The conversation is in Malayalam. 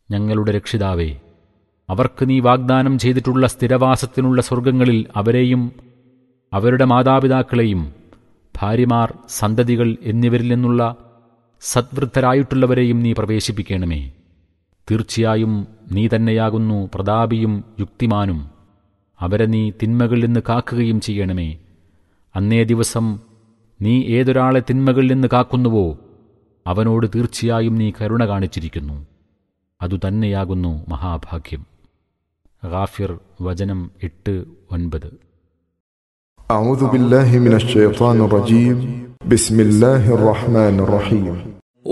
ഞങ്ങളുടെ രക്ഷിതാവേ അവർക്ക് നീ വാഗ്ദാനം ചെയ്തിട്ടുള്ള സ്ഥിരവാസത്തിനുള്ള സ്വർഗങ്ങളിൽ അവരെയും അവരുടെ മാതാപിതാക്കളെയും ഭാര്യമാർ സന്തതികൾ എന്നിവരിൽ നിന്നുള്ള സദ്വൃദ്ധരായിട്ടുള്ളവരെയും നീ പ്രവേശിപ്പിക്കണമേ തീർച്ചയായും നീ തന്നെയാകുന്നു പ്രതാപിയും യുക്തിമാനും അവരെ നീ തിന്മകളിൽ നിന്ന് കാക്കുകയും ചെയ്യണമേ അന്നേ ദിവസം നീ ഏതൊരാളെ തിന്മകളിൽ നിന്ന് കാക്കുന്നുവോ അവനോട് തീർച്ചയായും നീ കരുണ കാണിച്ചിരിക്കുന്നു അതുതന്നെയാകുന്നു മഹാഭാഗ്യം ഗാഫിർ വചനം എട്ട് ഒൻപത് أعوذ بالله من الشيطان الرجيم بسم الله الرحمن الرحيم